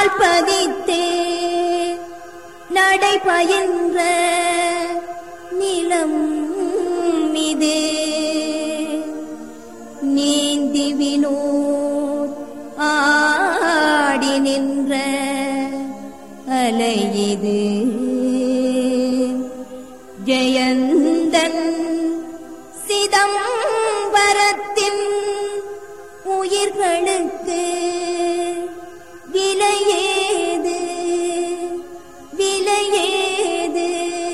கால் பதித்தே நடைபயின்ற நிலம் இது நீந்தி வினோத் ஆடி நின்ற அலை இது ஜெயந்தன் சிதம்பரத்தின் உயிர்களுக்கு விலையேது விலையேது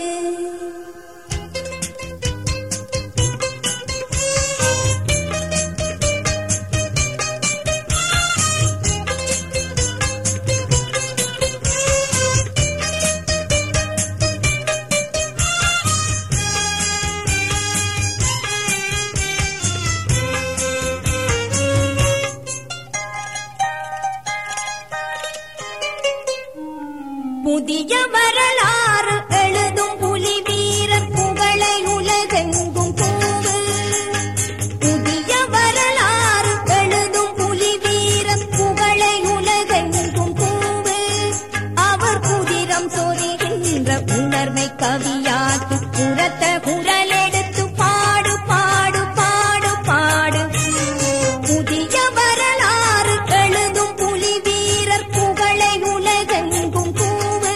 புதிய வரலாறு எழுதும் புலி வீரர் புகழை உலகெங்கும் கூறு புதிய வரலாறு எழுதும் புலி வீரர் புகழை உலகெங்கும் கூறு அவர் புதிரம் சொரிகின்ற உணர்வை கவியாக்கி புறத்த குரல் எடுத்து பாடு பாடு பாடு பாடு புதிய வரலாறு எழுதும் புலி வீரர் புகழை உலகெங்கும் கூவு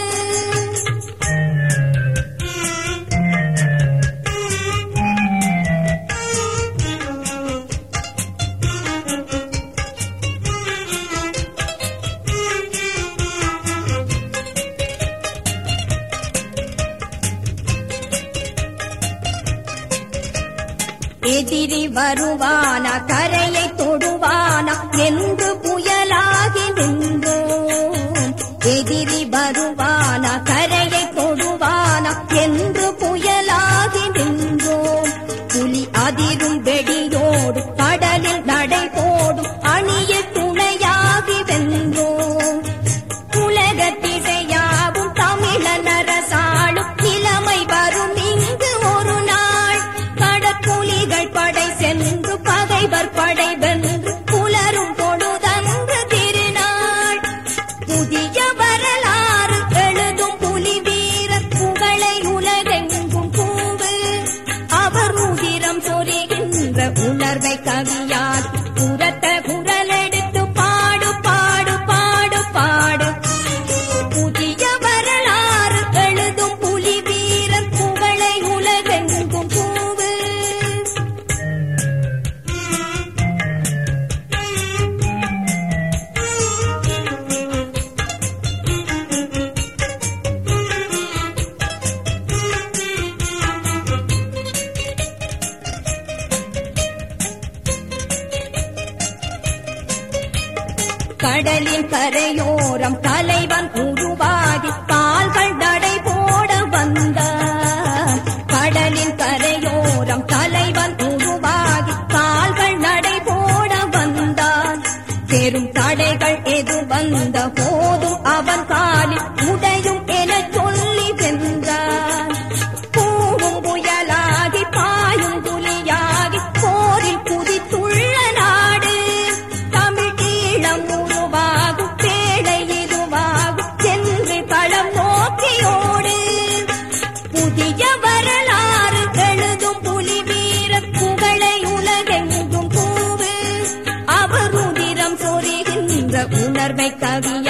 எதிரி வருவானா கரையை தொடுவானா என்று புயலாகி நின்றோம் எதிரி வருவானா கரையை தொடுவானா என்று புயலாகி நின்றோம் புலி அதிரும் வெடியோடு கடலில் நடை போடும் அணியில் துணையாகி வென்றோம் உலகத்திசையாவும் தமிழன் அரசாளும் இளமை வரும் இங்கு ஒரு நாள் கடற்குலிகள் படை சென்று பகைவர் படை வென்று புலரும் பொழுதன்று திருநாள் புதிய வரலாறு எழுதும் புலி வீரர் புகழை உலகெங்கும் கூவு அவர் உதிரம் சொரிகின்ற உணர்வை கவியால் புறத்த குரல் எடுத்து பாடு பாடு பாடு பாடு புதிய வரலாறு எழுதும் புலி வீரர் புகழை உலகெங்கும் கூவு கடலின் கரையோரம் தலைவன் உருவாகி கால்கள் நடை போட வந்தான் கடலின் கரையோரம் தலைவன் உருவாகி கால்கள் நடை போட வந்தான் பெரும் தடைகள் எது வந்த போதும் அவன் காலில் உடையும் என சொல்லி வென்றான் பூவும் புயலாகி பாயும் புலியாகி போரில் குதித்துள்ள நாடு தமிழ் ஈழம் உருவாகும் பேழை இதுவாகும் சென்று களம் நோக்கியோடு புதிய வரலாறு எழுதும் புலி வீரர் புகழை உலகெங்கும் கூவு அவர் உதிரம் சொரிகின்ற உணர்வை கவிய